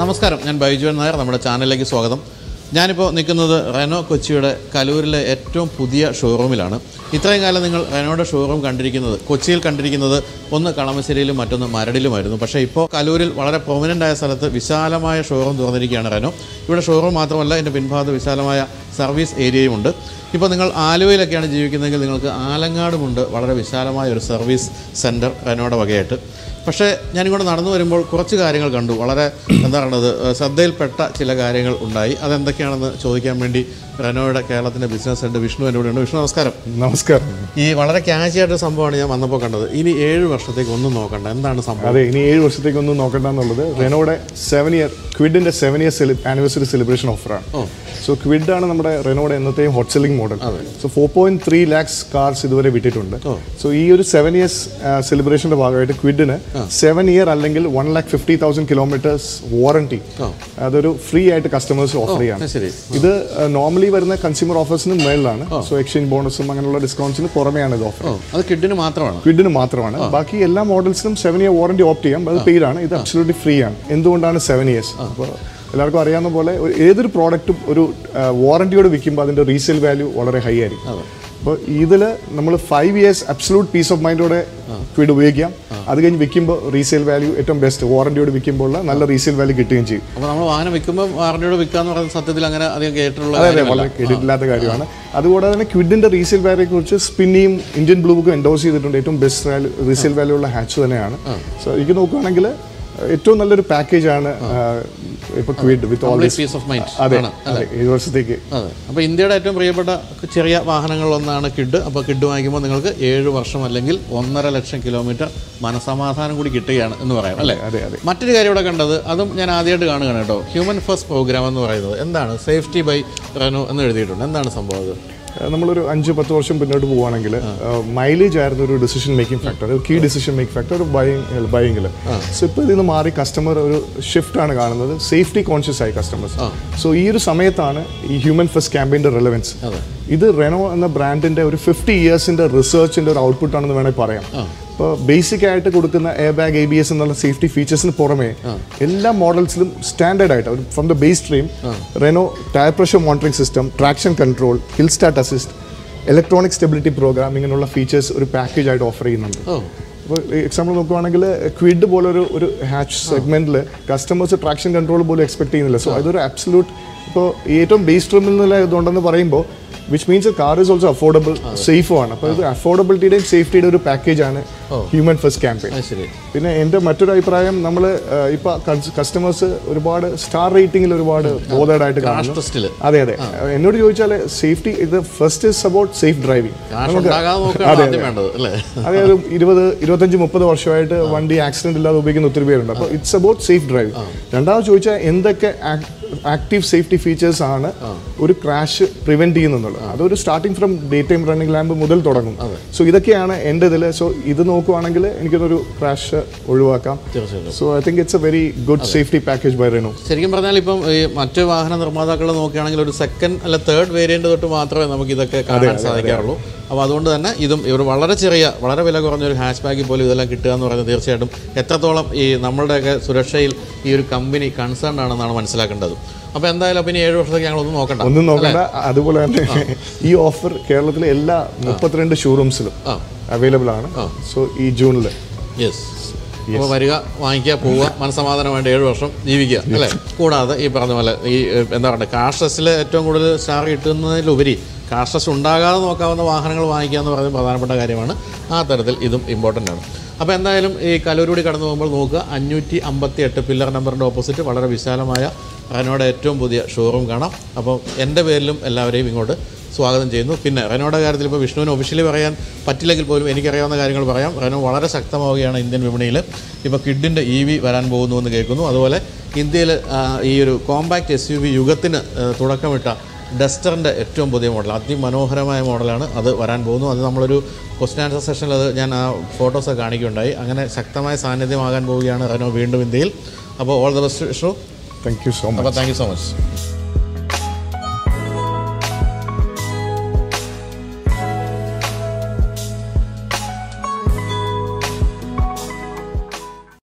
നമസ്കാരം ഞാൻ ബൈജുവൻ നായർ നമ്മുടെ ചാനലിലേക്ക് സ്വാഗതം ഞാനിപ്പോൾ നിൽക്കുന്നത് റെനോ കൊച്ചിയുടെ കലൂരിലെ ഏറ്റവും പുതിയ ഷോറൂമിലാണ് ഇത്രയും കാലം നിങ്ങൾ റെനോയുടെ ഷോറൂം കണ്ടിരിക്കുന്നത് കൊച്ചിയിൽ കണ്ടിരിക്കുന്നത് ഒന്ന് കളമശ്ശേരിയിലും മറ്റൊന്ന് മരടിലുമായിരുന്നു പക്ഷേ ഇപ്പോൾ കലൂരിൽ വളരെ പ്രൊമിനൻ്റ് ആയ സ്ഥലത്ത് വിശാലമായ ഷോറൂം തുറന്നിരിക്കുകയാണ് റെനോ ഇവിടെ ഷോറൂം മാത്രമല്ല ഇതിൻ്റെ പിൻഭാഗത്ത് വിശാലമായ സർവീസ് ഏരിയയുമുണ്ട് ഇപ്പോൾ നിങ്ങൾ ആലുവയിലൊക്കെയാണ് ജീവിക്കുന്നതെങ്കിൽ നിങ്ങൾക്ക് ആലങ്ങാടുമുണ്ട് വളരെ വിശാലമായ ഒരു സർവീസ് സെൻറ്റർ റെനോയുടെ വകയായിട്ട് പക്ഷേ ഞാനിങ്ങോട്ട് നടന്നു വരുമ്പോൾ കുറച്ച് കാര്യങ്ങൾ കണ്ടു വളരെ എന്താ പറയുന്നത് ഏഹ് ശ്രദ്ധയിൽപ്പെട്ട ചില കാര്യങ്ങൾ ഉണ്ടായി അതെന്തൊക്കെയാണെന്ന് ചോദിക്കാൻ വേണ്ടി റെനോയുടെ കേരളത്തിൻ്റെ ബിസിനസ് ഹെഡ് വിഷ്ണു എൻ്റെ കൂടെയുണ്ട് വിഷ്ണു നമസ്കാരം നമസ്കാരം ഈ വളരെ ക്യാഷി ആയിട്ട് സംഭവമാണ് ഞാൻ വന്നപ്പോൾ കണ്ടത് ഇനി ഏഴ് വർഷത്തേക്ക് ഒന്നും നോക്കണ്ട എന്താണ് സംഭവം അതെ ഇനി ഏഴ് വർഷത്തേക്കൊന്നും നോക്കണ്ട എന്നുള്ളത് റെനോയുടെ സെവൻ ഇയർ ക്വിഡിന്റെ സെവൻ ഇയർ ആനിവേഴ്സറി സെലിബ്രേഷൻ ഓഫറാണ് സോ ക്വിഡ് ആണ് നമ്മുടെ റെനോയുടെ എന്നത്തെയും hot selling model so four point three lakhs cars ഇതുവരെ വിട്ടിട്ടുണ്ട് സോ ഈ ഒരു സെവൻ ഇയേഴ്സ് സെലിബ്രേഷന്റെ ഭാഗമായിട്ട് ക്വിഡിന് സെവൻ ഇയർ അല്ലെങ്കിൽ one lakh fifty thousand kilometres warranty അതൊരു ഫ്രീ ആയിട്ട് കസ്റ്റമേഴ്സ് ഓഫർ ചെയ്യാണ് ശരി ഇത് നോർമലി വരുന്ന കൺസ്യൂമർ ഓഫേഴ്സിന് മേളിലാണ് സോ എക്സ്ചേഞ്ച് ബോണസും അങ്ങനെയുള്ള ഡിസ്കൗണ്ട്സിന് പുറമെയാണ് ഇത് ഓഫർ ഓ അത് കിഡിന് മാത്രമാണ് ക്വിഡിന് മാത്രമാണ് ബാക്കി എല്ലാ മോഡൽസിനും സെവൻ ഇയർ വാറണ്ടി ഓപ്റ്റ് ചെയ്യാം അത് പെയ്ഡ് ആണ് ഇത് അബ്സൊല്യൂട്ട്ലി ഫ്രീ ആണ് എന്തുകൊണ്ടാണ് സെവൻ ഇയേഴ്സ് അപ്പോൾ എല്ലാവർക്കും അറിയാവുന്ന പോലെ ഒരു- ഏതൊരു പ്രോഡക്റ്റും ഒരു വാറണ്ടിയോട് വിൽക്കുമ്പോൾ അതിന്റെ റീസെയിൽ വാല്യൂ വളരെ ഹൈ ആയിരിക്കും അപ്പോൾ ഇതിൽ നമ്മൾ five years absolute peace of മൈൻഡോടെ ക്വിഡ് ഉപയോഗിക്കാം അത് കഴിഞ്ഞ് വിൽക്കുമ്പോൾ റീസെയിൽ വാല്യൂ ഏറ്റവും ബെസ്റ്റ് വാറണ്ടിയോട് വിൽക്കുമ്പോൾ നല്ല റീസെയിൽ വാല്യൂ കിട്ടുകയും ചെയ്യും അപ്പോൾ നമ്മൾ വാഹനം വിൽക്കുമ്പോൾ വാറണ്ടിയോട് വിൽക്കാന്ന് പറയുന്നത് സത്യത്തിൽ അങ്ങനെ അധികം കേട്ടിട്ടുള്ള അതെ അതെ കാര്യമല്ല. വളരെ കേട്ടിട്ടില്ലാത്ത കാര്യമാണ് അതുകൂടാതെ തന്നെ ക്വിഡിന്റെ റീസെയിൽ വാല്യൂയെ കുറിച്ച് സ്പിന്നിയും ഇന്ത്യൻ ബ്ലൂ ബുക്കും എൻഡോസ് ചെയ്തിട്ടുണ്ട് ഏറ്റവും ബെസ്റ്റ് വാല്യൂ റീസെയിൽ വാല്യൂ ഉള്ള ഹാച്ച് തന്നെയാണ് സോ എനിക്ക് നോക്കുകയാണെങ്കിൽ ഏറ്റവും നല്ലൊരു പാക്കേജ് ആണ് ഇപ്പൊ Kwid with all Complete peace of mind അതെ ആണ്. അതെ ഏഴ് വർഷത്തേക്ക് അതെ അപ്പോൾ ഇന്ത്യയുടെ ഏറ്റവും പ്രിയപ്പെട്ട ചെറിയ വാഹനങ്ങളിലൊന്നാണ് കിഡ് അപ്പോൾ കിഡ് വാങ്ങിക്കുമ്പോൾ നിങ്ങൾക്ക് ഏഴ് വർഷം അല്ലെങ്കിൽ ഒന്നര ലക്ഷം കിലോമീറ്റർ മനസമാധാനം കൂടി കിട്ടുകയാണ് എന്ന് പറയാം അല്ലേ അതെ അതെ മറ്റൊരു കാര്യം ഇവിടെ കണ്ടത് അതും ഞാൻ ആദ്യമായിട്ട് കാണുകയാണ് കേട്ടോ ഹ്യൂമൻ ഫസ്റ്റ് പ്രോഗ്രാം എന്ന് പറയുന്നത് എന്താണ് സേഫ്റ്റി ബൈ റെനോ എന്ന് എഴുതിയിട്ടുണ്ട് എന്താണ് സംഭവം അത് ഏഹ് നമ്മളൊരു അഞ്ച് പത്ത് വർഷം മുന്നോട്ട് പോവുകയാണെങ്കിൽ മൈലേജ് ആയിരുന്നു ഒരു ഡിസിഷൻ മേക്കിംഗ് ഫാക്ടർ ഒരു കീ ഡിസിഷൻ മേക്കിംഗ് ഫാക്ടർ ഒരു ബൈങ് ബൈങ്ങിൽ സോ ഇപ്പോൾ ഇതിൽ നിന്ന് മാറി കസ്റ്റമർ ഒരു ഷിഫ്റ്റ് ആണ് കാണുന്നത് സേഫ്റ്റി കോൺഷ്യസ് ആയി കസ്റ്റമേഴ്സ് സോ ഈ ഒരു സമയത്താണ് ഈ ഹ്യൂമൻ ഫസ്റ്റ് ക്യാമ്പയിൻ്റെ റെലവൻസ് ഇത് റെനോ എന്ന ബ്രാൻഡിന്റെ ഒരു ഫിഫ്റ്റി ഇയേഴ്സിന്റെ റിസർച്ചിന്റെ ഒരു ഔട്ട്പുട്ട് ആണെന്ന് വേണമെങ്കിൽ പറയാം ഇപ്പോൾ ബേസിക് ആയിട്ട് കൊടുക്കുന്ന air bag A B S എന്നുള്ള സേഫ്റ്റി ഫീച്ചേഴ്സിന് പുറമെ എല്ലാ മോഡൽസിലും സ്റ്റാൻഡേർഡ് ആയിട്ട് from the base trim Renault tyre pressure monitoring system traction control hill start assist electronic stability programme ഇങ്ങനെയുള്ള ഫീച്ചേഴ്സ് ഒരു പാക്കേജ് ആയിട്ട് ഓഫർ ചെയ്യുന്നുണ്ട് ഓ ഇപ്പോൾ എക്സാമ്പിൾ നോക്കുവാണെങ്കിൽ ക്വിഡ് പോലൊരു ഒരു ഹാച്ച് സെഗ്മെന്റിൽ കസ്റ്റമേഴ്സ് ട്രാക്ഷൻ കൺട്രോൾ പോലും എക്സ്പെക്ട് ചെയ്യുന്നില്ല സോ അതൊരു അബ്സല്യൂട്ട് ഇപ്പോൾ ഏറ്റവും ബേസ് ട്രിമിൽ നിന്നുള്ള ഇതുണ്ടെന്ന് പറയുമ്പോൾ which means car is also affordable സേഫും ആണ് അപ്പോൾ ഇത് അഫോർഡബിലിറ്റിയുടെയും സേഫ്റ്റിയുടെ ഒരു പാക്കേജ് ആണ് ഹ്യൂമൻ ഫസ്റ്റ് ക്യാമ്പയിൻ അത് ശരി പിന്നെ എൻ്റെ മറ്റൊരു അഭിപ്രായം നമ്മൾ ഇപ്പോൾ കസ്റ്റമേഴ്സ് ഒരുപാട് സ്റ്റാർ റേറ്റിംഗിൽ ഒരുപാട് ബോധേഡ് ആയിട്ട് കാണുന്നു ടെസ്റ്റിൽ അതെ അതെ എന്നോട് ചോദിച്ചാൽ സേഫ്റ്റി ഇത് first is about safe driving കാശ് ഉണ്ടാകാതെ നോക്കുകയാണ് ആദ്യം വേണ്ടത് അല്ലേ അതെ ഒരു ഇരുപത് ഇരുപത്തഞ്ച് മുപ്പത് വർഷമായിട്ട് വണ്ടി ആക്സിഡന്റ് ഇല്ലാതെ ഉപയോഗിക്കുന്ന ഒത്തിരി പേരുണ്ട് അപ്പോൾ ഇറ്റ്സ് അബൌട്ട് സേഫ് ഡ്രൈവിംഗ് രണ്ടാമത് ചോദിച്ചാൽ എന്തൊക്കെ ആക്റ്റീവ് സേഫ്റ്റി ഫീച്ചേഴ്സ് ആണ് ഒരു ക്രാഷ് പ്രിവെന്റ് ചെയ്യുന്നുള്ളത് അതൊരു starting from day time running lamp മുതൽ തുടങ്ങും സോ ഇതൊക്കെയാണ് എൻ്റെ ഇതിൽ സോ ഇത് നോക്കുവാണെങ്കിൽ എനിക്കൊരു ക്രാഷ് ഒഴിവാക്കാം തീർച്ചയായിട്ടും so I think it's a very good safety package by Renault ശരിക്കും പറഞ്ഞാൽ ഇപ്പം ഈ മറ്റ് വാഹന നിർമ്മാതാക്കൾ നോക്കുകയാണെങ്കിൽ ഒരു സെക്കൻഡ് അല്ല തേർഡ് വേരിയന്റ് തൊട്ട് മാത്രമേ നമുക്ക് ഇതൊക്കെ കാണാൻ സാധിക്കാറുള്ളൂ അപ്പോൾ അതുകൊണ്ട് തന്നെ ഇതും ഒരു വളരെ ചെറിയ വളരെ വില കുറഞ്ഞ ഒരു ഹാഷ് ബാഗിൽ പോലും ഇതെല്ലാം കിട്ടുക എന്ന് പറയുന്നത് തീർച്ചയായിട്ടും എത്രത്തോളം ഈ നമ്മളുടെയൊക്കെ സുരക്ഷയിൽ ഈ ഒരു കമ്പനി കൺസേൺ ആണെന്നാണ് മനസ്സിലാക്കേണ്ടത് അപ്പോൾ എന്തായാലും അപ്പം ഇനി ഏഴ് വർഷത്തേക്ക് ഞങ്ങളൊന്നും നോക്കണ്ട ഒന്നും നോക്കണ്ട അതുപോലെ തന്നെ ഈ ഓഫർ കേരളത്തിലെ എല്ലാ മുപ്പത്തിരണ്ട് ഷോറൂംസിലും ആ അവൈലബിൾ ആണ് സോ ഈ ജൂണിൽ യെസ് അപ്പോൾ വരിക വാങ്ങിക്കുക പോവുക മനസ്സമാധാനമായിട്ട് ഏഴ് വർഷം ജീവിക്കുക അല്ലേ കൂടാതെ ഈ പറഞ്ഞ പോലെ ഈ ഏഹ്, എന്താ പറയുക കാർ സ്ട്രെസ്സിൽ ഏറ്റവും കൂടുതൽ സ്റ്റാർ കിട്ടുന്നതിലുപരി കാർ സ്ട്രെസ് ഉണ്ടാകാതെ നോക്കാവുന്ന വാഹനങ്ങൾ വാങ്ങിക്കുക എന്ന് പറയുന്നത് പ്രധാനപ്പെട്ട കാര്യമാണ് ആ തരത്തിൽ ഇതും ഇമ്പോർട്ടൻ്റ് ആണ് അപ്പോൾ എന്തായാലും ഈ കലൂരൂടി കടന്നു പോകുമ്പോൾ നോക്കുക അഞ്ഞൂറ്റി അമ്പത്തി എട്ട് പില്ലർ നമ്പറിൻ്റെ ഓപ്പോസിറ്റ് വളരെ വിശാലമായ റെനോയുടെ ഏറ്റവും പുതിയ ഷോറൂം കാണാം അപ്പോൾ എൻ്റെ പേരിലും എല്ലാവരെയും ഇങ്ങോട്ട് സ്വാഗതം ചെയ്യുന്നു പിന്നെ റെനോയുടെ കാര്യത്തിൽ ഇപ്പോൾ വിഷ്ണുവിന് ഒഫീഷ്യലി പറയാൻ പറ്റില്ലെങ്കിൽ പോലും എനിക്കറിയാവുന്ന കാര്യങ്ങൾ പറയാം റെനോ വളരെ ശക്തമാവുകയാണ് ഇന്ത്യൻ വിപണിയിൽ ഇപ്പോൾ കിഡിൻ്റെ ഇ വി വരാൻ പോകുന്നു എന്ന് കേൾക്കുന്നു അതുപോലെ ഇന്ത്യയിൽ ആ, ഈ ഒരു കോമ്പാക്റ്റ് എസ് യു വി യുഗത്തിന് ആ, തുടക്കമിട്ട ഡസ്റ്ററിൻ്റെ ഏറ്റവും പുതിയ മോഡൽ അതിമനോഹരമായ മോഡലാണ് അത് വരാൻ പോകുന്നു അത് നമ്മളൊരു ക്വസ്റ്റ്യൻ ആൻസർ സെഷനിൽ അത് ഞാൻ ആ ഫോട്ടോസ് കാണിക്കുകയുണ്ടായി അങ്ങനെ ശക്തമായ സാന്നിധ്യമാകാൻ പോവുകയാണ് റെനോ വീണ്ടും ഇന്ത്യയിൽ അപ്പോൾ all the best Vishnu thank you so much അപ്പോൾ താങ്ക് യു സോ മച്ച്